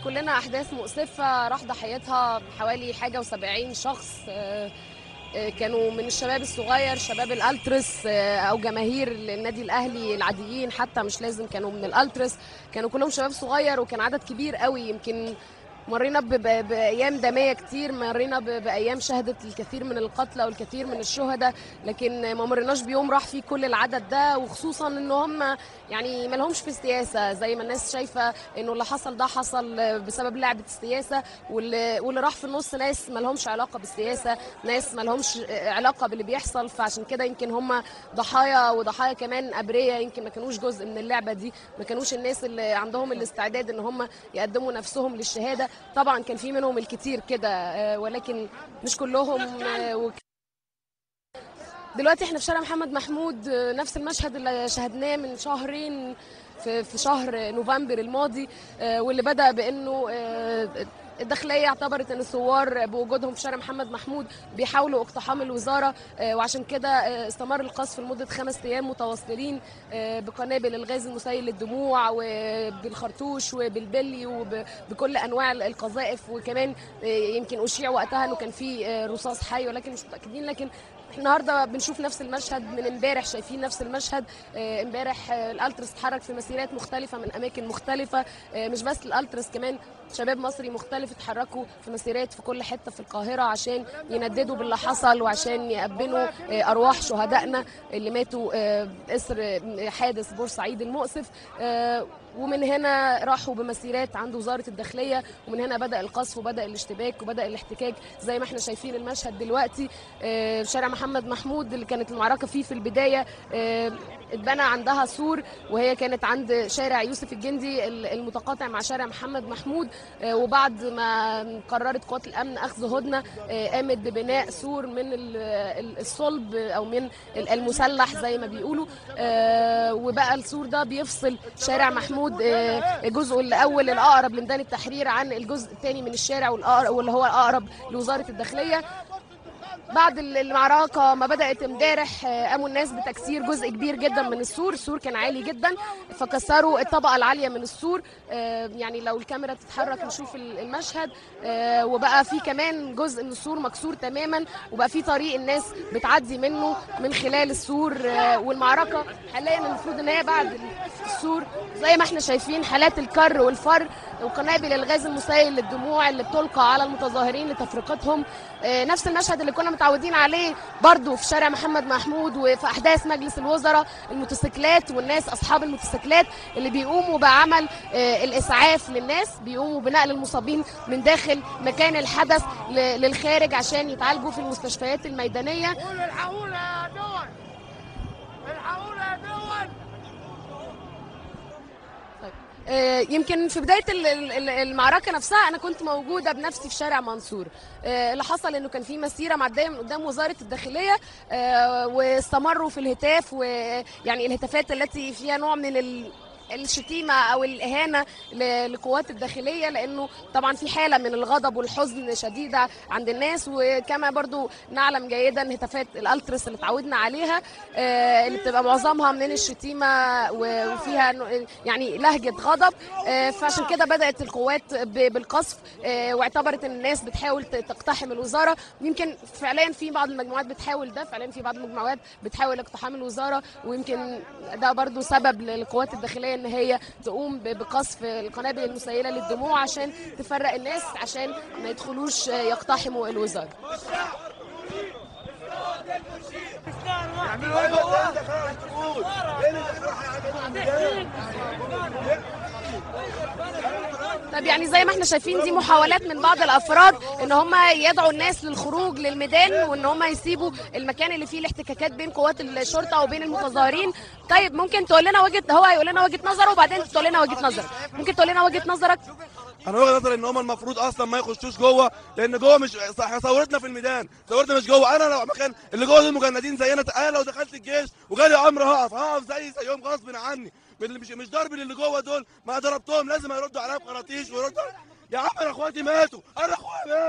كلنا احداث مؤسفه راح ضحيتها حوالي حاجه و70 شخص آه، آه، كانوا من الشباب الصغير شباب الالترس آه، او جماهير النادي الاهلي العاديين حتى مش لازم كانوا من الالترس كانوا كلهم شباب صغير وكان عدد كبير قوي يمكن مرينا ب- ب- بايام داميه كتير مرينا ب- بايام شهدت الكثير من القتلى والكثير من الشهداء لكن ما مريناش بيوم راح فيه كل العدد ده وخصوصا ان هم يعني ما لهمش في السياسه زي ما الناس شايفه انه اللي حصل ده حصل بسبب لعبه السياسه واللي, واللي راح في النص ناس ما لهمش علاقه بالسياسه ناس ما لهمش علاقه باللي بيحصل فعشان كده يمكن هم ضحايا وضحايا كمان ابرياء يمكن ما كانوش جزء من اللعبه دي ما كانوش الناس اللي عندهم الاستعداد ان هم يقدموا نفسهم للشهاده طبعا كان في منهم الكتير كده آه، ولكن مش كلهم آه، وك- دلوقتي احنا في شارع محمد محمود آه، نفس المشهد اللي شاهدناه من شهرين في في شهر نوفمبر الماضي آه، واللي بدا بانه آه، الداخليه اعتبرت ان الثوار بوجودهم في شارع محمد محمود بيحاولوا اقتحام الوزاره آه، وعشان كده آه، استمر القصف لمده خمس ايام متواصلين آه، بقنابل الغاز المسيل للدموع وبالخرطوش وبالبلي وبكل انواع القذائف وكمان آه، يمكن اشيع وقتها انه كان في آه، رصاص حي ولكن مش متاكدين لكن النهارده بنشوف نفس المشهد من امبارح شايفين نفس المشهد آه، امبارح آه، الالترس اتحرك في مسيرات مختلفه من اماكن مختلفه آه، مش بس الالترس كمان شباب مصري مختلف اتحركوا في مسيرات في كل حته في القاهره عشان ينددوا باللي حصل وعشان يأبنوا آه، ارواح شهدائنا اللي ماتوا آه، اثر آه، حادث بورسعيد المؤسف آه، ومن هنا راحوا بمسيرات عند وزاره الداخليه ومن هنا بدا القصف وبدا الاشتباك وبدا الاحتكاك زي ما احنا شايفين المشهد دلوقتي آه، شارع محمد محمود اللي كانت المعركه فيه في البدايه آه، اتبنى عندها سور وهي كانت عند شارع يوسف الجندي ال- المتقاطع مع شارع محمد محمود آه، وبعد ما قررت قوات الامن اخذ هدنه آه، قامت ببناء سور من ال- ال- الصلب او من ال- المسلح زي ما بيقولوا آه، وبقى السور ده بيفصل شارع محمود آه، الجزء الاول الاقرب لميدان التحرير عن الجزء الثاني من الشارع والأقرب- واللي هو الاقرب لوزاره الداخليه بعد المعركه ما بدات امبارح آه، قاموا الناس بتكسير جزء كبير جدا من السور السور كان عالي جدا فكسروا الطبقه العاليه من السور آه، يعني لو الكاميرا تتحرك نشوف ال- المشهد آه، وبقى في كمان جزء من السور مكسور تماما وبقى في طريق الناس بتعدي منه من خلال السور آه، والمعركه حاليا المفروض ان هي بعد السور زي ما احنا شايفين حالات الكر والفر وقنابل الغاز المسيل للدموع اللي بتلقى على المتظاهرين لتفرقتهم آه، نفس المشهد اللي كنا متعودين عليه برضو في شارع محمد محمود وفي احداث مجلس الوزراء الموتوسيكلات والناس اصحاب الموتوسيكلات اللي بيقوموا بعمل آه، الاسعاف للناس بيقوموا بنقل المصابين من داخل مكان الحدث ل- للخارج عشان يتعالجوا في المستشفيات الميدانيه قول الحقونا يا دول الحقونا يا دول آه، يمكن في بدايه ال- ال- ال- المعركه نفسها انا كنت موجوده بنفسي في شارع منصور آه، اللي حصل انه كان في مسيره معديه من قدام وزاره الداخليه آه، واستمروا في الهتاف ويعني الهتافات التي فيها نوع من ال الشتيمة أو الإهانة ل- لقوات الداخلية لأنه طبعا في حالة من الغضب والحزن شديدة عند الناس وكما برضو نعلم جيدا هتافات الألترس اللي اتعودنا عليها آه، اللي بتبقى معظمها من الشتيمة و- وفيها نوع- يعني لهجة غضب آه، فعشان كده بدأت القوات ب- بالقصف آه، واعتبرت ان الناس بتحاول ت- تقتحم الوزارة يمكن فعليا في بعض المجموعات بتحاول ده فعليا في بعض المجموعات بتحاول اقتحام الوزارة ويمكن ده برضو سبب للقوات الداخلية ان هي تقوم ب- بقصف القنابل المسيلة للدموع عشان تفرق الناس عشان ما يدخلوش آه، يقتحموا الوزارة يعملوا ايه جوه ده خلاص تقول ايه اللي دخلوا طب يعني زي ما احنا شايفين دي محاولات من بعض الافراد ان هم يدعوا الناس للخروج للميدان وان هم يسيبوا المكان اللي فيه الاحتكاكات بين قوات الشرطه وبين المتظاهرين طيب ممكن تقول لنا وجهه هو هيقول لنا وجهه نظره وبعدين تقول لنا وجهه نظرك ممكن تقول لنا وجهه نظرك انا وجهه نظري ان هم المفروض اصلا ما يخشوش جوه لان جوه مش صح ثورتنا في الميدان ثورتنا مش جوه انا لو مكان اللي جوه دول مجندين زينا انا لو دخلت الجيش وجالي امر هقف هقف زي زيهم غصب عني اللي مش مش ضرب اللي جوه دول ما ضربتهم لازم يردوا عليا بخراطيش ويردوا يا عم انا اخواتي ماتوا انا اخويا مات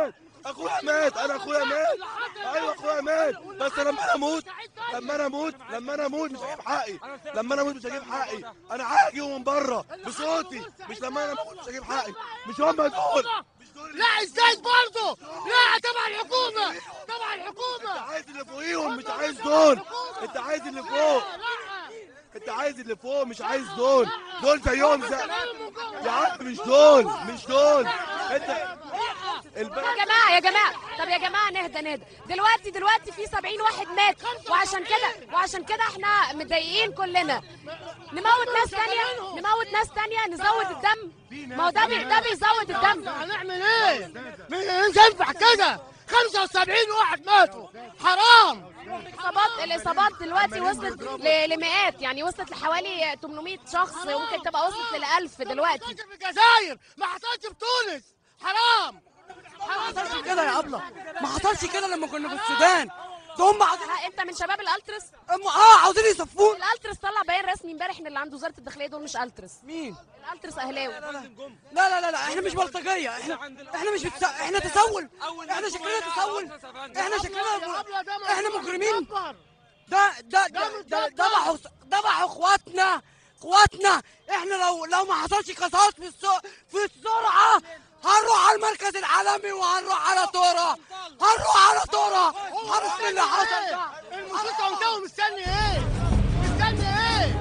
اخويا مات انا اخويا مات ايوه اخويا مات بس لما انا اموت لما انا اموت لما انا اموت مش هجيب حقي لما انا اموت مش هجيب حقي انا هاجي من بره بصوتي مش لما انا اموت مش هجيب حقي مش هم دول مش دول لا ازاي برضه لا تبع الحكومه تبع انت الحكومه عايز اللي فوقيهم مش عايز دول انت عايز اللي فوق انت عايز اللي فوق مش عايز دول دول زيهم زي يا عم مش دول مش دول انت البلد يا جماعه يا جماعه طب يا جماعه نهدى نهدى دلوقتي دلوقتي في 70 واحد مات وعشان كده وعشان كده احنا متضايقين كلنا نموت ناس تانية نموت ناس تانية نزود الدم ما هو ده بي ده بيزود الدم هنعمل ايه؟ مش ينفع كده 75 واحد ماتوا حرام الاصابات الاصابات دلوقتي وصلت ل- لمئات يعني وصلت لحوالي 800 شخص وممكن تبقى وصلت ل 1000 دلوقتي حصلش في الجزائر ما حصلش في تونس حرام ما حصلش كده يا ابله ما حصلش كده لما كنا في السودان ده هم عاوزين ها، انت من شباب الالترس هم اه عاوزين يصفون الالترس طلع بيان رسمي امبارح ان اللي عند وزاره الداخليه دول مش الترس مين الالترس اهلاوي لا لا لا لا احنا مش بلطجيه احنا احنا مش بتس... احنا تسول احنا شكلنا تسول احنا شكلنا احنا مجرمين ده ده ده ده ذبحوا ذبحوا اخواتنا اخواتنا احنا لو لو ما حصلش قصاص في السوق في السرعه هنروح على المركز العالمي وهنروح على تورا هنروح على تورا هنروح اللي حصل ده الموسيقى وانت مستني ايه؟ مستني ايه؟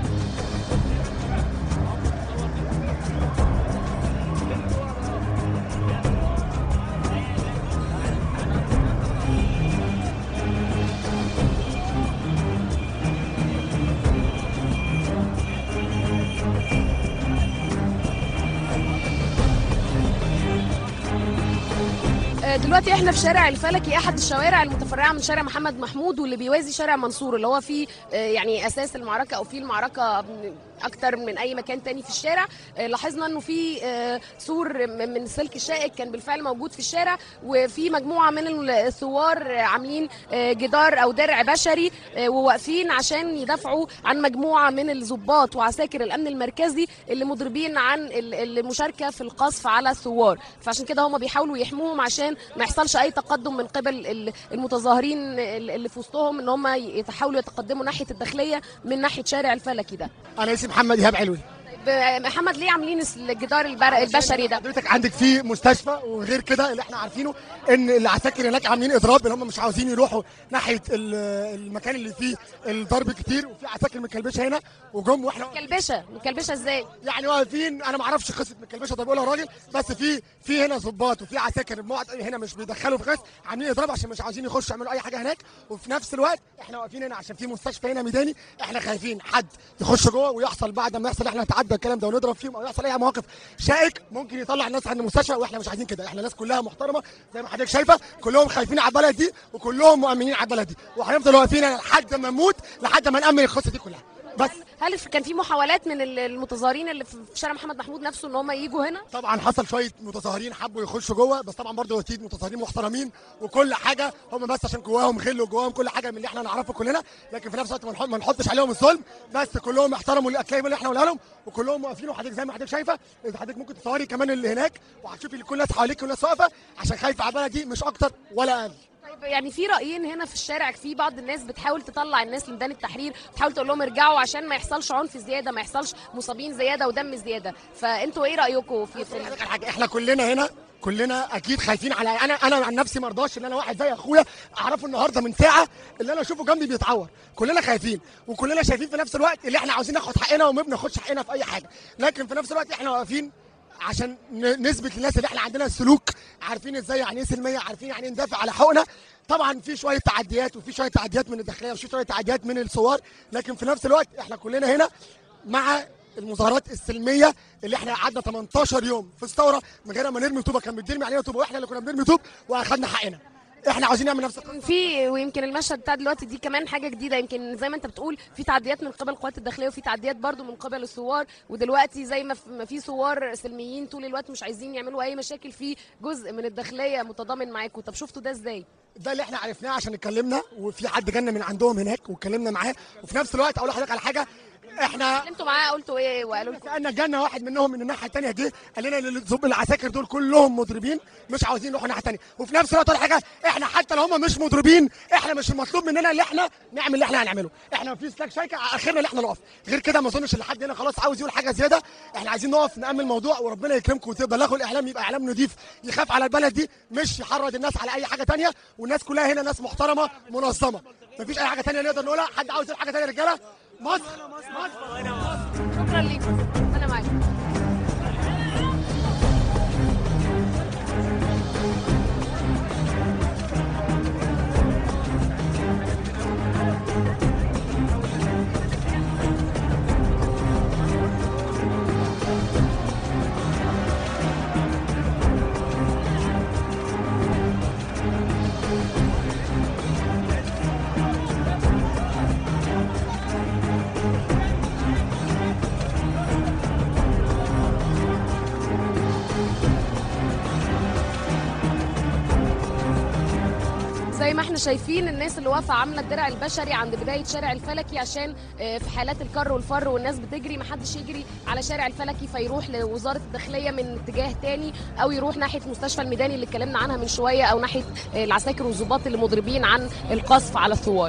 آه، دلوقتي احنا في شارع الفلكي احد الشوارع المتفرعه من شارع محمد محمود واللي بيوازي شارع منصور اللي هو فيه آه، يعني اساس المعركه او فيه المعركه من- اكتر من اي مكان تاني في الشارع آه، لاحظنا انه في آه، سور م- من السلك الشائك كان بالفعل موجود في الشارع وفي مجموعه من الثوار آه، عاملين آه، جدار او درع بشري آه، وواقفين عشان يدافعوا عن مجموعه من الضباط وعساكر الامن المركزي اللي مضربين عن ال- المشاركه في القصف على الثوار فعشان كده هم بيحاولوا يحموهم عشان ما يحصلش اي تقدم من قبل ال- المتظاهرين اللي في وسطهم ان هم يحاولوا يتقدموا ناحيه الداخليه من ناحيه شارع الفلكي ده انا اسمي محمد ايهاب علوي طيب، محمد ليه عاملين الجدار البر- البشري ده حضرتك عندك في مستشفى وغير كده اللي احنا عارفينه ان العساكر هناك عاملين اضراب ان هم مش عاوزين يروحوا ناحيه ال- المكان اللي فيه الضرب كتير وفي عساكر مكلبشه هنا وجم واحنا مكلبشه مكلبشه ازاي يعني واقفين انا ما اعرفش قصه مكلبشه ده بيقولها راجل بس في في هنا ضباط وفي عساكر الموعد هنا مش بيدخلوا في غاز عاملين اضراب عشان مش عاوزين يخشوا يعملوا اي حاجه هناك وفي نفس الوقت احنا واقفين هنا عشان في مستشفى هنا ميداني احنا خايفين حد يخش جوه ويحصل بعد ما يحصل احنا نتعدى الكلام ده ونضرب فيهم او يحصل اي مواقف شائك ممكن يطلع الناس عند المستشفى واحنا مش عايزين كده احنا ناس كلها محترمه زي ما حضرتك شايفه كلهم خايفين على البلد دي وكلهم مؤمنين على البلد دي وهنفضل واقفين هنا لحد ما نموت لحد ما نامن القصه دي كلها بس هل كان في محاولات من ال- المتظاهرين اللي في شارع محمد محمود نفسه ان هم يجوا هنا طبعا حصل شويه متظاهرين حبوا يخشوا جوه بس طبعا برضه اكيد متظاهرين محترمين وكل حاجه هم بس عشان جواهم غل وجواهم كل حاجه من اللي احنا نعرفه كلنا لكن في نفس الوقت ما نحط- ما نحطش عليهم الظلم بس كلهم احترموا الكلام اللي احنا قلنا لهم وكلهم واقفين وحضرتك زي ما حضرتك شايفه إذا حضرتك ممكن تصوري كمان اللي هناك وهتشوفي كل الناس حواليك كل الناس واقفه عشان خايفه على البلد دي مش اكتر ولا اقل طيب يعني في رايين هنا في الشارع في بعض الناس بتحاول تطلع الناس لميدان التحرير بتحاول تقول لهم ارجعوا عشان ما يحصلش عنف زياده ما يحصلش مصابين زياده ودم زياده فانتوا ايه رايكم في في أقول لك على حاجه احنا كلنا هنا كلنا اكيد خايفين على انا انا عن نفسي ما ارضاش ان انا واحد زي اخويا اعرفه النهارده من ساعه اللي انا اشوفه جنبي بيتعور كلنا خايفين وكلنا شايفين في نفس الوقت اللي احنا عاوزين ناخد حقنا وما بناخدش حقنا في اي حاجه لكن في نفس الوقت احنا واقفين عشان ن- نثبت للناس اللي احنا عندنا السلوك عارفين ازاي يعني ايه سلميه عارفين يعني ايه ندافع على حقوقنا طبعا في شويه تعديات وفي شويه تعديات من الداخليه وفي شويه تعديات من الثوار لكن في نفس الوقت احنا كلنا هنا مع المظاهرات السلميه اللي احنا قعدنا 18 يوم في الثوره من غير ما نرمي طوبه كان بيترمي علينا طوبه واحنا اللي كنا بنرمي طوب واخدنا حقنا احنا عاوزين نعمل نفس القصه في ويمكن المشهد بتاع دلوقتي دي كمان حاجه جديده يمكن زي ما انت بتقول في تعديات من قبل القوات الداخليه وفي تعديات برضو من قبل الثوار ودلوقتي زي ما في- ما في ثوار سلميين طول الوقت مش عايزين يعملوا اي مشاكل في جزء من الداخليه متضامن معاكم طب شفتوا ده ازاي ده اللي احنا عرفناه عشان اتكلمنا وفي حد جالنا من عندهم هناك واتكلمنا معاه وفي نفس الوقت اقول لحضرتك على حاجه احنا اتكلمتوا معاه قلتوا ايه وقالوا لكم سالنا جالنا واحد منهم من الناحيه الثانيه جه قال لنا اللي ذوب العساكر دول كلهم مضربين مش عاوزين يروحوا الناحيه الثانيه وفي نفس الوقت ولا حاجه احنا حتى لو هم مش مضربين احنا مش المطلوب مننا اللي احنا نعمل اللي احنا هنعمله احنا في سلاك شايكه اخرنا اللي احنا نقف غير كده ما اظنش ان حد هنا خلاص عاوز يقول حاجه زياده احنا عايزين نقف نامن الموضوع وربنا يكرمكم وتبلغوا الاعلام يبقى اعلام نضيف يخاف على البلد دي مش يحرض الناس على اي حاجه تانية والناس كلها هنا ناس محترمه منظمه مفيش اي حاجه تانية نقدر نقولها حد عاوز يقول حاجه تانية يا رجاله مصر مصر شكرا ليكم انا معاك زي ما احنا شايفين الناس اللي واقفه عامله الدرع البشري عند بدايه شارع الفلكي عشان آه، في حالات الكر والفر والناس بتجري محدش يجري على شارع الفلكي فيروح لوزاره الداخليه من اتجاه تاني او يروح ناحيه مستشفى الميداني اللي اتكلمنا عنها من شويه او ناحيه آه، العساكر والظباط اللي مضربين عن القصف على الثوار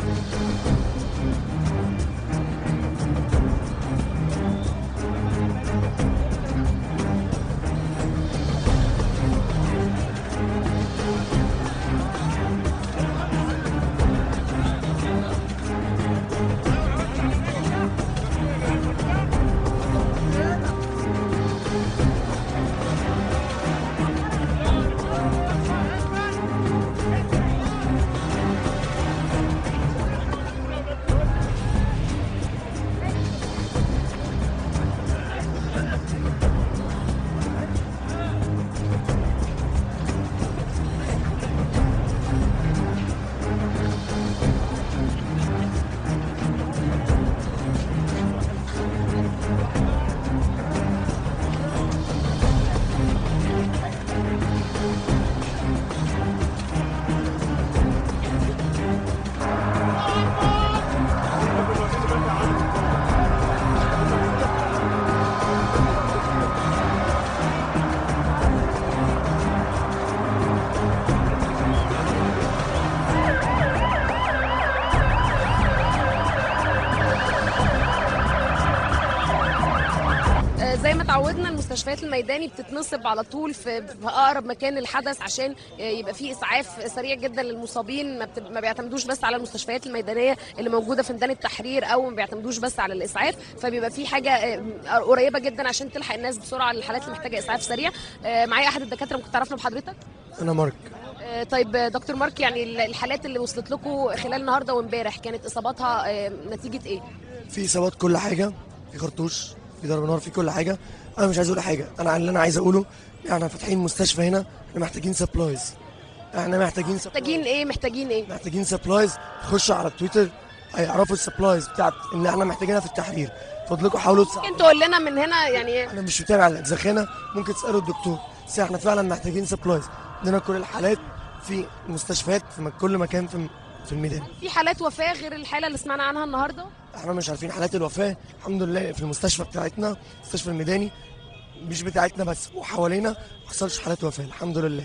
آه، زي ما تعودنا المستشفيات الميداني بتتنصب على طول في في اقرب مكان للحدث عشان آه، يبقى في اسعاف سريع جدا للمصابين ما, بت- ما بيعتمدوش بس على المستشفيات الميدانيه اللي موجوده في ميدان التحرير او ما بيعتمدوش بس على الاسعاف فبيبقى في حاجه آه، قريبه جدا عشان تلحق الناس بسرعه للحالات اللي محتاجه اسعاف سريع آه، معايا احد الدكاتره ممكن تعرفنا بحضرتك انا مارك آه، طيب آه، دكتور مارك يعني ال- الحالات اللي وصلت لكم خلال النهارده وامبارح كانت اصاباتها آه، نتيجه ايه؟ في اصابات كل حاجه في خرطوش في ضرب نار في كل حاجه انا مش عايز اقول حاجه انا اللي انا عايز اقوله احنا فاتحين مستشفى هنا احنا محتاجين سبلايز احنا محتاجين supplies. محتاجين ايه محتاجين ايه؟ محتاجين سبلايز خشوا على التويتر هيعرفوا السبلايز بتاعت اللي احنا محتاجينها في التحرير فضلكم حاولوا تساعدوا ممكن تقول لنا من هنا يعني انا مش متابع الاجزخانه ممكن تسالوا الدكتور بس احنا فعلا محتاجين سبلايز عندنا كل الحالات في مستشفيات في م- كل مكان في في الميدان في حالات وفاه غير الحاله اللي سمعنا عنها النهارده احنا مش عارفين حالات الوفاه الحمد لله في المستشفى بتاعتنا المستشفى الميداني مش بتاعتنا بس وحوالينا ما حصلش حالات وفاه الحمد لله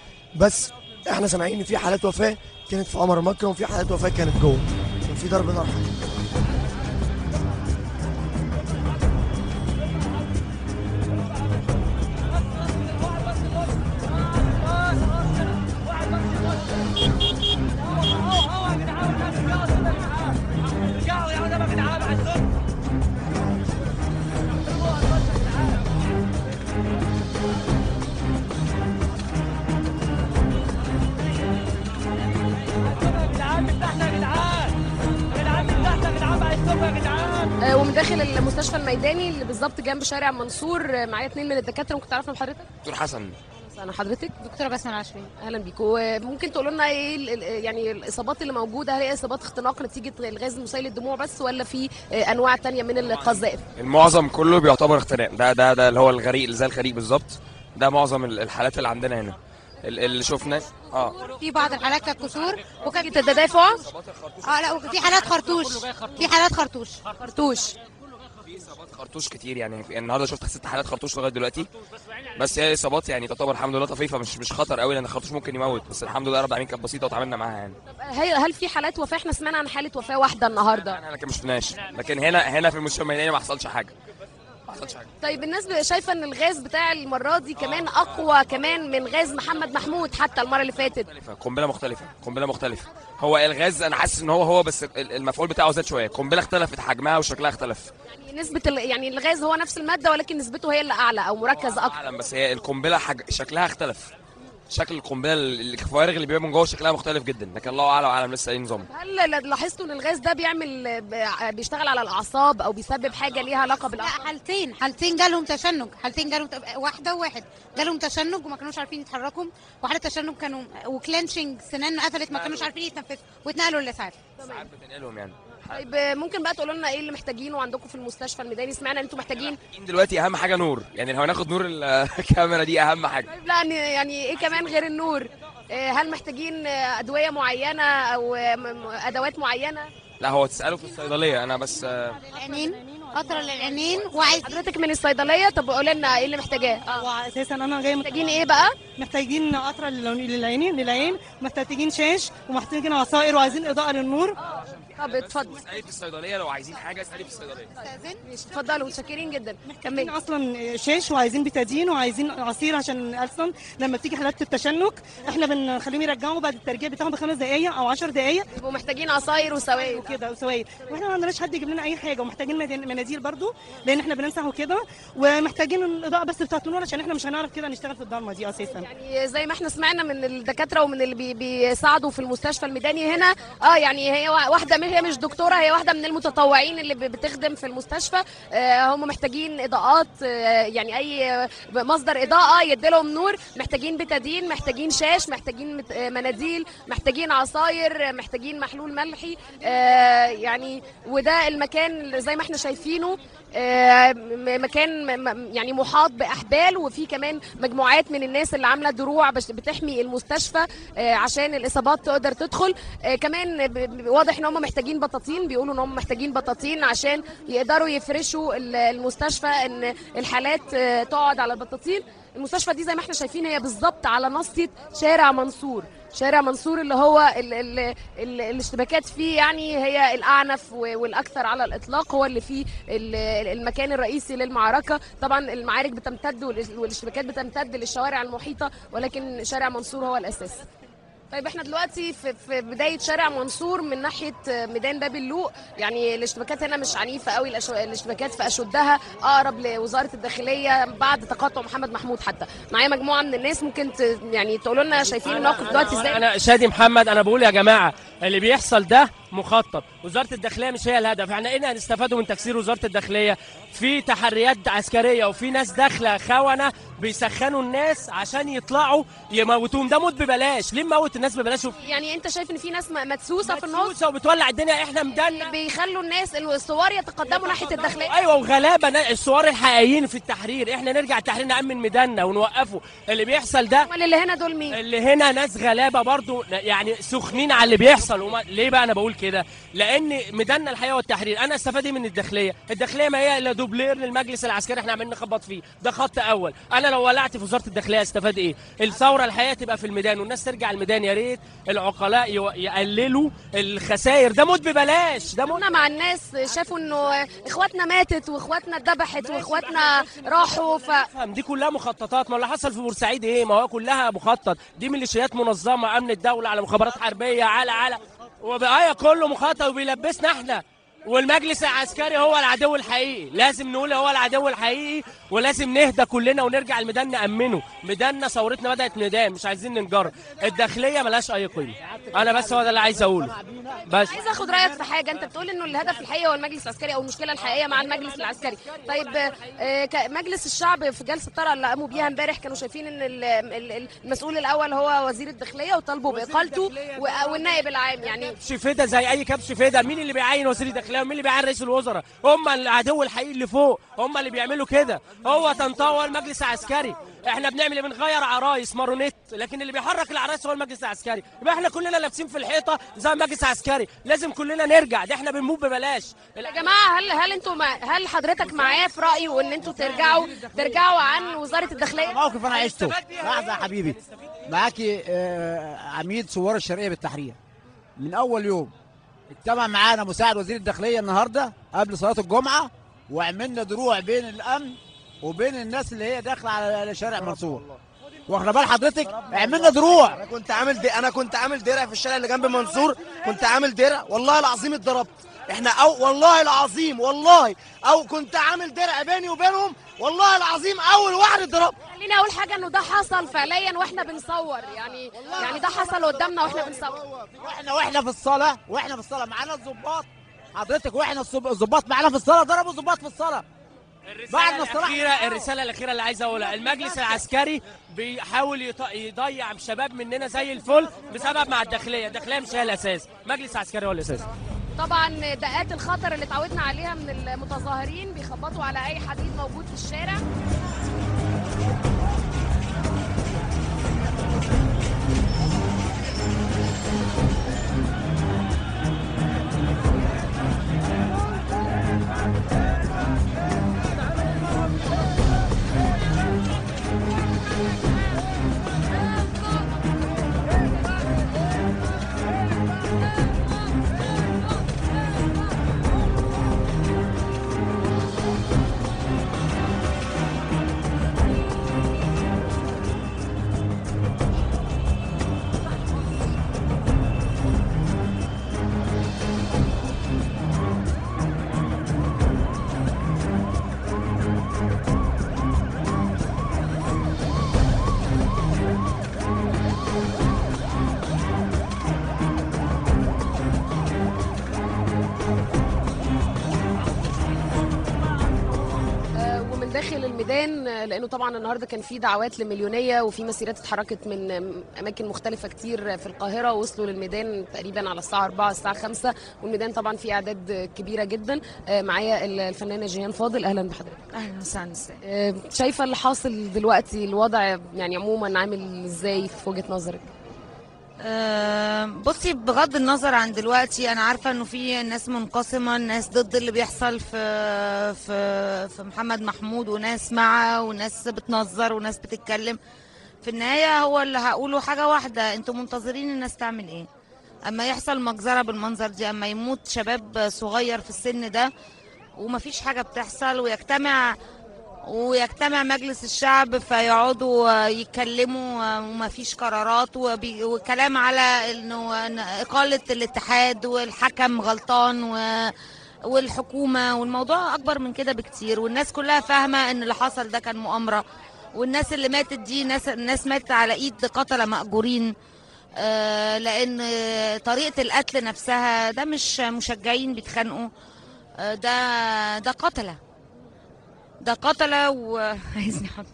بس احنا سامعين ان في حالات وفاه كانت في عمر مكه وفي حالات وفاه كانت جوه كان في ضرب نار حقيقي. آه، ومن داخل المستشفى الميداني اللي بالظبط جنب شارع منصور آه، معايا اثنين من الدكاتره ممكن تعرفنا بحضرتك دكتور حسن انا حضرتك دكتوره بسمه العشري اهلا بيكم وممكن تقولوا لنا ايه ال- ال- يعني الاصابات اللي موجوده هل هي اصابات اختناق نتيجه الغاز المسيل للدموع بس ولا في آه، انواع تانية من القذائف المعظم كله بيعتبر اختناق ده ده ده اللي هو الغريق اللي زي الغريق بالظبط ده معظم ال- الحالات اللي عندنا هنا ال- اللي شفناه اه في بعض الحالات كانت كسور وكان في تدافع اه لا وفي حالات خرطوش في حالات خرطوش خرطوش في اصابات خرطوش كتير يعني في- النهارده شفت ست حالات خرطوش لغايه دلوقتي بس هي اصابات يعني تعتبر الحمد لله طفيفه مش مش خطر قوي لان الخرطوش ممكن يموت بس الحمد لله رب العالمين كانت بسيطه وتعاملنا معاها يعني هي هل في حالات وفاه احنا سمعنا عن حاله وفاه واحده النهارده احنا لكن ما شفناش لكن هنا هنا في المستشفى الميداني ما حصلش حاجه ما حصلش حاجه طيب الناس شايفه ان الغاز بتاع المره دي كمان اقوى كمان من غاز محمد محمود حتى المره اللي فاتت مختلفه قنبله مختلفه قنبله مختلفه هو الغاز انا حاسس ان هو هو بس ال- المفعول بتاعه زاد شويه القنبله اختلفت حجمها وشكلها اختلف يعني نسبه ال... يعني الغاز هو نفس الماده ولكن نسبته هي اللي اعلى او مركز اكتر اعلم بس هي القنبله حج... شكلها اختلف شكل القنبله ال- الفوارغ اللي بيبقى من جوه شكلها مختلف جدا لكن الله اعلم اعلم لسه ايه نظام هل لاحظتوا ان الغاز ده بيعمل ب- بيشتغل على الاعصاب او بيسبب حاجه ليها علاقه لا بالاعصاب حالتين حالتين جالهم تشنج حالتين جالهم ت- واحده وواحد جالهم تشنج وما كانوش عارفين يتحركوا وحاله تشنج كانوا وكلانشنج سنان قفلت ما كانوش عارفين يتنفسوا واتنقلوا للاسعاف ساعات بتنقلهم يعني طيب ممكن بقى تقولوا لنا ايه اللي محتاجينه عندكم في المستشفى الميداني سمعنا ان انتوا محتاجين محتاجين دلوقتي اهم حاجه نور يعني لو هناخد نور الكاميرا دي اهم حاجه طيب لا يعني- يعني ايه كمان غير النور آه، هل محتاجين آه، ادويه معينه او آه، م- م- ادوات معينه لا هو تساله في الصيدليه انا بس آه، العينين قطره للعينين وعايز حضرتك من الصيدليه طب قولي لنا ايه اللي محتاجاه آه. هو اساسا انا جاي محتاجين ايه بقى محتاجين قطره للعين- للعينين للعين محتاجين شاش ومحتاجين عصائر وعايزين اضاءه للنور طب اتفضل اسالي في الصيدليه لو عايزين حاجه اسالي في الصيدليه اتفضلوا متشكرين جدا محتاجين كملي اصلا شاش وعايزين بتادين وعايزين عصير عشان اصلا لما بتيجي حالات التشنج احنا بنخليهم يرجعوا بعد الترجيع بتاعهم بخمس دقائق او 10 دقائق يبقوا محتاجين عصاير وسوائل وكده وسوائل واحنا ما عندناش حد يجيب لنا اي حاجه ومحتاجين مدن- مناديل برضو لان احنا بنمسح وكده ومحتاجين الاضاءه بس بتاعت النور عشان احنا مش هنعرف كده نشتغل في الضلمه دي اساسا يعني زي ما احنا سمعنا من الدكاتره ومن اللي بي بيساعدوا في المستشفى الميداني هنا اه يعني هي وا- واحده من هي مش دكتوره هي واحده من المتطوعين اللي ب- بتخدم في المستشفى آه هم محتاجين اضاءات آه يعني اي آه، مصدر اضاءه يديلهم نور محتاجين بتادين محتاجين شاش محتاجين مت- آه، مناديل محتاجين عصاير آه، محتاجين محلول ملحي آه يعني وده المكان اللي زي ما احنا شايفينه آه، م- مكان م- م- يعني محاط باحبال وفي كمان مجموعات من الناس اللي عامله دروع بش- بتحمي المستشفى آه، عشان الاصابات تقدر تدخل آه، كمان ب- ب- واضح ان هم محتاجين بطاطين بيقولوا ان هم محتاجين بطاطين عشان يقدروا يفرشوا ال- المستشفى ان الحالات آه، تقعد على البطاطين المستشفى دي زي ما احنا شايفين هي بالظبط على ناصيه شارع منصور شارع منصور اللي هو ال ال ال الاشتباكات فيه يعني هي الاعنف و- والاكثر على الاطلاق هو اللي فيه ال- المكان الرئيسي للمعركه طبعا المعارك بتمتد والإش- والاشتباكات بتمتد للشوارع المحيطه ولكن شارع منصور هو الاساس طيب احنا دلوقتي في, في بدايه شارع منصور من ناحيه ميدان باب اللوق يعني الاشتباكات هنا مش عنيفه قوي الأش- الاشتباكات في اشدها اقرب لوزاره الداخليه بعد تقاطع محمد محمود حتى معايا مجموعه من الناس ممكن ت... يعني تقولوا لنا شايفين الموقف دلوقتي ازاي انا شادي محمد انا بقول يا جماعه اللي بيحصل ده مخطط وزاره الداخليه مش هي الهدف احنا ايه هنستفادوا من تكسير وزاره الداخليه في تحريات عسكريه وفي ناس داخله خونه بيسخنوا الناس عشان يطلعوا يموتوهم ده موت ببلاش ليه نموت الناس ببلاش وف- يعني انت شايف ان في ناس م- مدسوسه في النص مدسوسة وبتولع الدنيا احنا مدنا بيخلوا الناس الثوار يتقدموا ناحيه الداخليه ايوه وغلابه نا- الثوار الحقيقيين في التحرير احنا نرجع التحرير نامن ميداننا ونوقفه اللي بيحصل ده امال اللي هنا دول مين اللي هنا ناس غلابه برضو يعني سخنين على اللي بيحصل وما ليه بقى انا بقول كده لان ميداننا الحقيقه والتحرير انا استفاد ايه من الداخليه الداخليه ما هي الا دوبلير للمجلس العسكري احنا عمالين نخبط فيه ده خط اول انا لو ولعت في وزاره الداخليه استفاد ايه الثوره الحقيقه تبقى في الميدان والناس ترجع الميدان يا ريت العقلاء يو- يقللوا الخسائر ده موت ببلاش ده موت كنا مع الناس شافوا انه اخواتنا ماتت واخواتنا اتذبحت واخواتنا راحوا ف فاهم دي كلها مخططات ما اللي حصل في بورسعيد ايه ما هو كلها مخطط دي ميليشيات منظمه امن الدوله على مخابرات حربيه على على وبقايا كله مخطط وبيلبسنا احنا والمجلس العسكري هو العدو الحقيقي لازم نقول هو العدو الحقيقي ولازم نهدى كلنا ونرجع الميدان نأمنه ميداننا ثورتنا بدأت ميدان مش عايزين ننجر الداخلية ملهاش أي قيمة أنا بس هو ده اللي عايز أقوله بس عايز اخد رايك في حاجه انت بتقول انه الهدف الحقيقي هو المجلس العسكري او المشكله الحقيقيه مع المجلس العسكري طيب آه، ك- مجلس الشعب في جلسه طرح اللي قاموا بيها امبارح كانوا شايفين ان ال- ال- المسؤول الاول هو وزير الداخليه وطالبوا باقالته و- والنائب العام يعني كبش فدا زي اي كبش فدا مين اللي بيعين وزير الداخليه ومين اللي بيعين رئيس الوزراء هم العدو الحقيقي اللي فوق هم اللي بيعملوا كده هو طنطاوي المجلس العسكري احنا بنعمل ايه بنغير عرايس مارونيت لكن اللي بيحرك العرايس هو المجلس العسكري يبقى احنا كلنا لابسين في الحيطه زي المجلس العسكري لازم كلنا نرجع ده احنا بنموت ببلاش يا جماعه هل هل انتوا مع هل حضرتك معايا في رايه ان انتوا ترجعوا ترجعوا عن وزاره الداخليه موقف انا عشته لحظه يا حبيبي معاكي آه، عميد ثوار الشرقيه بالتحرير من اول يوم اجتمع معانا مساعد وزير الداخليه النهارده قبل صلاه الجمعه وعملنا دروع بين الامن وبين الناس اللي هي داخله على شارع منصور واخد بال حضرتك عملنا دروع انا كنت عامل دي انا كنت عامل درع في الشارع اللي جنب منصور كنت عامل درع والله العظيم اتضربت احنا او والله العظيم والله او كنت عامل درع بيني وبينهم والله العظيم اول واحد اتضرب خليني اقول حاجه انه ده حصل فعليا واحنا بنصور يعني يعني ده حصل قدامنا واحنا بنصور واحنا واحنا في الصلاه واحنا في الصلاه معانا الظباط حضرتك واحنا الصب- الظباط معانا في الصلاه ضربوا الظباط في الصلاه بعد ما الصلاه الأخيرة الرسالة الأخيرة اللي عايز أقولها المجلس العسكري بيحاول يط- يضيع شباب مننا زي الفل بسبب مع الداخلية الداخلية مش هي الأساس مجلس عسكري هو الأساس طبعا دقات الخطر اللي اتعودنا عليها من المتظاهرين بيخبطوا على اي حديد موجود في الشارع آه، ومن داخل الميدان آه، لانه طبعا النهارده كان في دعوات لمليونيه وفي مسيرات اتحركت من آم، اماكن مختلفه كتير في القاهره وصلوا للميدان تقريبا على الساعه 4 الساعه 5 والميدان طبعا فيه اعداد كبيره جدا آه، معايا الفنانه جيهان فاضل اهلا بحضرتك اهلا وسهلا آه، شايفه اللي حاصل دلوقتي الوضع يعني عموما عامل ازاي في وجهه نظرك أه بصي بغض النظر عن دلوقتي انا عارفه انه في ناس منقسمه ناس ضد اللي بيحصل في في في محمد محمود وناس معه وناس بتنظر وناس بتتكلم في النهايه هو اللي هقوله حاجه واحده انتوا منتظرين الناس تعمل ايه اما يحصل مجزره بالمنظر دي اما يموت شباب صغير في السن ده ومفيش حاجه بتحصل ويجتمع ويجتمع مجلس الشعب فيقعدوا يتكلموا ومفيش قرارات وبي- وكلام على انه إن اقاله الاتحاد والحكم غلطان و والحكومه والموضوع اكبر من كده بكتير والناس كلها فاهمه ان اللي حصل ده كان مؤامره والناس اللي ماتت دي ناس ناس ماتت على ايد قتله مأجورين آه، لان طريقه القتل نفسها ده مش مشجعين بيتخانقوا آه، ده ده قتله ده قتله وعايزني حضر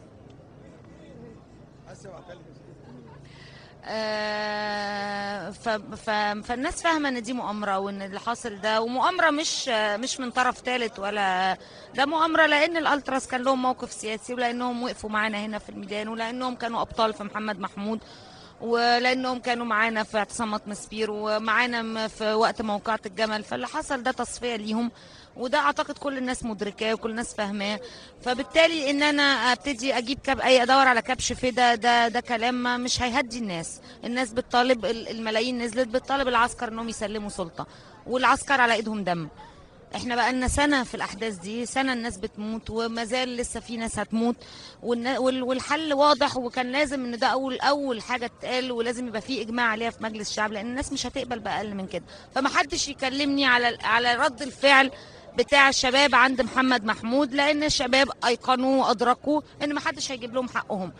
آه، ف... ف... فالناس فاهمه ان دي مؤامره وان اللي حاصل ده ومؤامره مش مش من طرف ثالث ولا ده مؤامره لان الالتراس كان لهم موقف سياسي ولانهم وقفوا معانا هنا في الميدان ولانهم كانوا ابطال في محمد محمود ولانهم كانوا معانا في اعتصامات مسبير ومعانا م- في وقت موقعة الجمل فاللي حصل ده تصفية ليهم وده اعتقد كل الناس مدركاه وكل الناس فاهماه فبالتالي ان انا ابتدي اجيب كب اي ادور على كبش فدا ده ده كلام ما- مش هيهدي الناس الناس بتطالب ال- الملايين نزلت بتطالب العسكر انهم يسلموا سلطة والعسكر على ايدهم دم احنا بقى لنا سنه في الاحداث دي سنه الناس بتموت وما زال لسه في ناس هتموت والنا- وال- والحل واضح وكان لازم ان ده اول اول حاجه تتقال ولازم يبقى في اجماع عليها في مجلس الشعب لان الناس مش هتقبل باقل من كده فما حدش يكلمني على على رد الفعل بتاع الشباب عند محمد محمود لان الشباب ايقنوا وادركوا ان ما حدش هيجيب لهم حقهم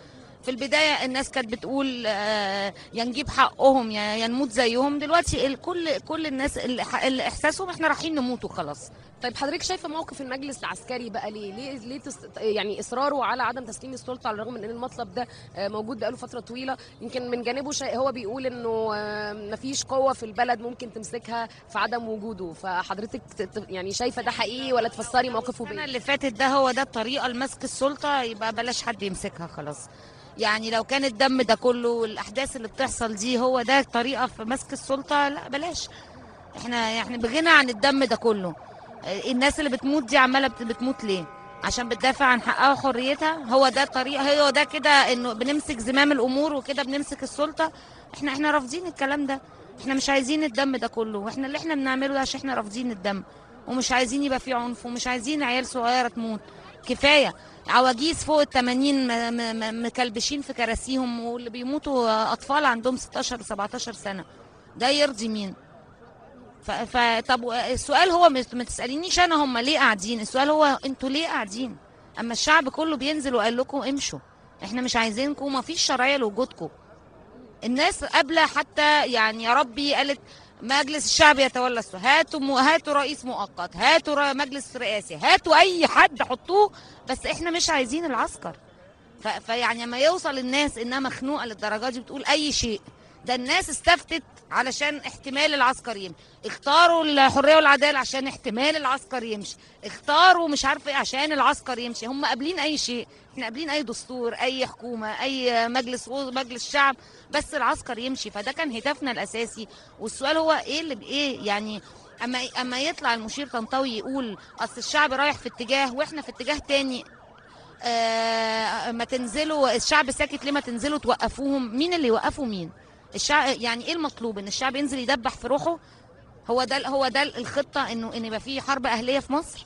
في البدايه الناس كانت بتقول آه، يا نجيب حقهم يا يا نموت زيهم دلوقتي ال- كل كل الناس اللي ح- اللي احساسهم احنا رايحين نموت وخلاص طيب حضرتك شايفه موقف المجلس العسكري بقى ليه ليه ليه تس... يعني اصراره على عدم تسليم السلطه على الرغم من ان المطلب ده آه، موجود بقاله فتره طويله يمكن من جانبه شيء هو بيقول انه آه، مفيش قوه في البلد ممكن تمسكها في عدم وجوده فحضرتك ت- ت- يعني شايفه ده حقيقي ولا تفسري موقفه السنه بيه اللي فاتت ده هو ده الطريقه لمسك السلطه يبقى بلاش حد يمسكها خلاص يعني لو كان الدم ده كله والاحداث اللي بتحصل دي هو ده طريقه في مسك السلطه لا بلاش احنا احنا بغنى عن الدم ده كله آه، الناس اللي بتموت دي عماله بت- بتموت ليه عشان بتدافع عن حقها وحريتها هو ده طريقه هو ده كده انه بنمسك زمام الامور وكده بنمسك السلطه احنا احنا رافضين الكلام ده احنا مش عايزين الدم ده كله واحنا اللي احنا بنعمله ده عشان احنا رافضين الدم ومش عايزين يبقى في عنف ومش عايزين عيال صغيره تموت كفايه عواجيز فوق ال 80 م- م- م- مكلبشين في كراسيهم واللي بيموتوا اطفال عندهم 16 و 17 سنه ده يرضي مين ف... ف... طب و- السؤال هو مش- ما تسالينيش انا هم ليه قاعدين السؤال هو انتوا ليه قاعدين اما الشعب كله بينزل وقال لكم امشوا احنا مش عايزينكم ما فيش شرعيه لوجودكم الناس قبل حتى يعني يا ربي قالت مجلس الشعب يتولى السوء هاتوا م... هاتوا رئيس مؤقت هاتوا ر... مجلس رئاسي هاتوا اي حد حطوه بس احنا مش عايزين العسكر ف... فيعني لما يوصل الناس انها مخنوقه للدرجه دي بتقول اي شيء ده الناس استفتت علشان احتمال العسكر يمشي اختاروا الحريه والعداله عشان احتمال العسكر يمشي اختاروا مش عارفه ايه عشان العسكر يمشي هم قابلين اي شيء احنا قابلين اي دستور اي حكومه اي مجلس مجلس شعب بس العسكر يمشي فده كان هدفنا الاساسي والسؤال هو ايه اللي بايه يعني اما اما يطلع المشير طنطاوي يقول اصل الشعب رايح في اتجاه واحنا في اتجاه تاني آه ما تنزلوا الشعب ساكت ليه ما تنزلوا توقفوهم مين اللي يوقفوا مين الشعب يعني ايه المطلوب ان الشعب ينزل يدبح في روحه هو ده هو ده الخطه انه ان يبقى في حرب اهليه في مصر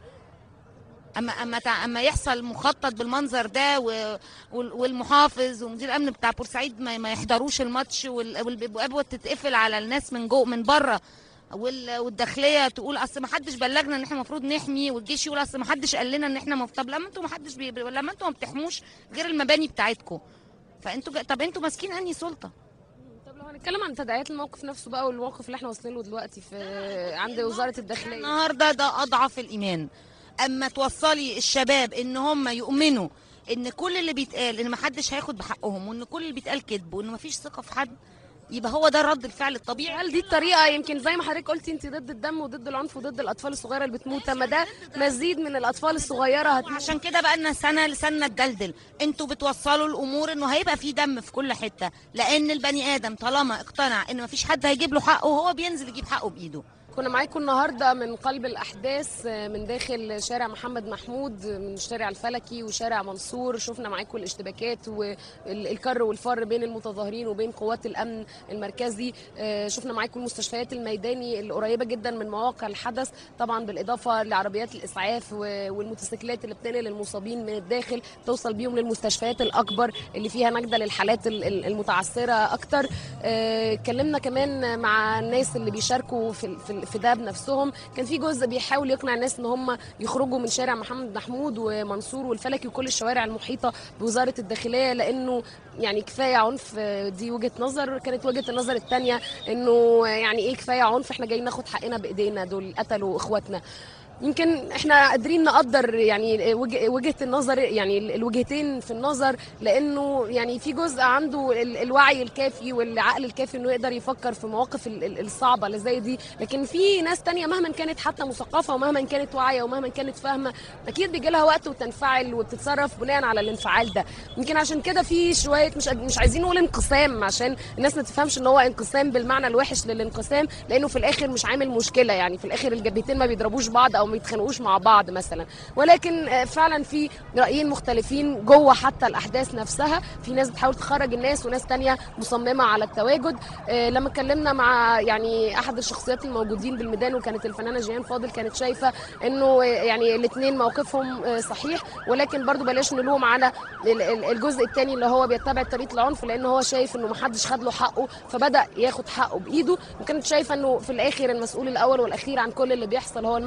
اما اما تع- اما يحصل مخطط بالمنظر ده و- وال- والمحافظ ومدير الامن بتاع بورسعيد ما ما يحضروش الماتش وال- والابواب تتقفل على الناس من جوه من بره وال- والداخليه تقول اصل ما حدش بلغنا ان احنا المفروض نحمي والجيش يقول اصل ما حدش قال لنا ان احنا مف... طب لما انتوا ما حدش بي... لما انتوا ما بتحموش غير المباني بتاعتكم فانتوا ج- طب انتوا ماسكين انهي سلطه طب لو هنتكلم عن تداعيات الموقف نفسه بقى والموقف اللي احنا واصلين له دلوقتي في عند وزاره الداخليه النهارده ده اضعف الايمان اما توصلي الشباب ان هم يؤمنوا ان كل اللي بيتقال ان محدش هياخد بحقهم وان كل اللي بيتقال كذب وان مفيش ثقه في حد يبقى هو ده رد الفعل الطبيعي هل دي الطريقه يمكن زي ما حضرتك قلتي انت ضد الدم وضد العنف وضد الاطفال الصغيره اللي بتموت اما ده مزيد من الاطفال الصغيره هتموت عشان كده بقى لنا سنه لسنه تدلدل انتوا بتوصلوا الامور انه هيبقى في دم في كل حته لان البني ادم طالما اقتنع ان مفيش حد هيجيب له حقه وهو بينزل يجيب حقه بايده كنا معاكم النهارده من قلب الاحداث من داخل شارع محمد محمود من الشارع الفلكي وشارع منصور شفنا معاكم الاشتباكات والكر والفر بين المتظاهرين وبين قوات الامن المركزي آه، شفنا معاكم المستشفيات الميداني القريبه جدا من مواقع الحدث طبعا بالاضافه لعربيات الاسعاف و- والموتوسيكلات اللي بتنقل المصابين من الداخل توصل بيهم للمستشفيات الاكبر اللي فيها نجده للحالات ال- ال- المتعثره اكتر آه، اتكلمنا كمان مع الناس اللي بيشاركوا في في في ده بنفسهم كان في جزء بيحاول يقنع الناس ان هم يخرجوا من شارع محمد محمود ومنصور والفلكي وكل الشوارع المحيطه بوزاره الداخليه لانه يعني كفايه عنف آه، دي وجهه نظر كانت وجهه النظر الثانيه انه يعني ايه كفايه عنف احنا جايين ناخد حقنا بايدينا دول قتلوا اخواتنا يمكن احنا قادرين نقدر يعني وجه- وجهه النظر يعني ال- الوجهتين في النظر لانه يعني في جزء عنده ال- الوعي الكافي والعقل الكافي انه يقدر يفكر في مواقف ال- ال- الصعبه اللي زي دي لكن في ناس تانية مهما كانت حتى مثقفه ومهما كانت واعيه ومهما كانت فاهمه اكيد بيجي لها وقت وتنفعل وبتتصرف بناء على الانفعال ده يمكن عشان كده في شويه مش مش عايزين نقول انقسام عشان الناس ما تفهمش ان هو انقسام بالمعنى الوحش للانقسام لانه في الاخر مش عامل مشكله يعني في الاخر الجبهتين ما بيضربوش بعض او ما يتخانقوش مع بعض مثلا ولكن آه، فعلا في رايين مختلفين جوه حتى الاحداث نفسها في ناس بتحاول تخرج الناس وناس تانية مصممه على التواجد آه، لما اتكلمنا مع يعني احد الشخصيات الموجودين بالميدان وكانت الفنانه جيان فاضل كانت شايفه انه آه، يعني الاثنين موقفهم آه، صحيح ولكن برضو بلاش نلوم على ال- ال- الجزء الثاني اللي هو بيتبع طريقه العنف لان هو شايف انه محدش خد له حقه فبدا ياخد حقه بايده وكانت شايفه انه في الاخر المسؤول الاول والاخير عن كل اللي بيحصل هو المجلس العسكري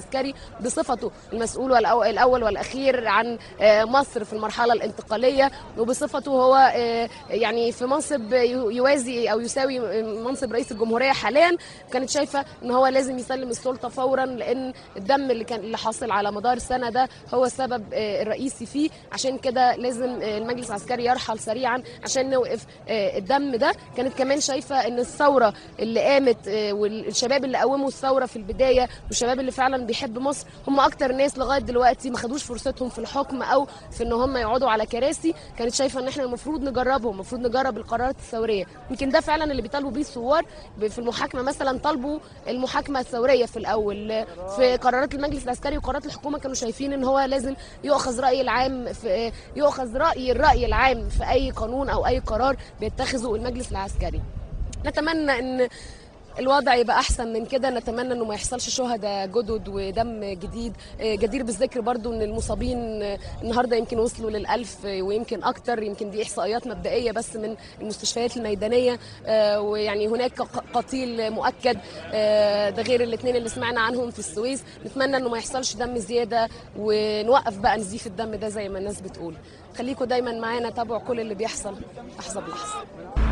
العسكري بصفته المسؤول والأو- الاول والاخير عن آه، مصر في المرحله الانتقاليه وبصفته هو آه، يعني في منصب يو- يوازي او يساوي منصب رئيس الجمهوريه حاليا كانت شايفه ان هو لازم يسلم السلطه فورا لان الدم اللي كان اللي حاصل على مدار السنه ده هو السبب آه، الرئيسي فيه عشان كده لازم آه، المجلس العسكري يرحل سريعا عشان نوقف آه، الدم ده كانت كمان شايفه ان الثوره اللي قامت آه، والشباب اللي قوموا الثوره في البدايه والشباب اللي فعلا بيحب مصر هم اكتر ناس لغايه دلوقتي ما خدوش فرصتهم في الحكم او في ان هم يقعدوا على كراسي كانت شايفه ان احنا المفروض نجربهم المفروض نجرب القرارات الثوريه يمكن ده فعلا اللي بيطالبوا بيه الثوار ب- في المحاكمه مثلا طالبوا المحاكمه الثوريه في الاول في قرارات المجلس العسكري وقرارات الحكومه كانوا شايفين ان هو لازم يؤخذ راي العام في يؤخذ راي الراي العام في اي قانون او اي قرار بيتخذه المجلس العسكري نتمنى ان الوضع يبقى احسن من كده نتمنى انه ما يحصلش شهداء جدد ودم جديد آه، جدير بالذكر برضو ان المصابين آه، النهارده يمكن وصلوا للألف آه، ويمكن اكتر يمكن دي احصائيات مبدئيه بس من المستشفيات الميدانيه آه، ويعني هناك ق- قتيل مؤكد آه، ده غير الاثنين اللي سمعنا عنهم في السويس نتمنى انه ما يحصلش دم زياده ونوقف بقى نزيف الدم ده زي ما الناس بتقول خليكم دايما معانا تابعوا كل اللي بيحصل لحظه بلحظه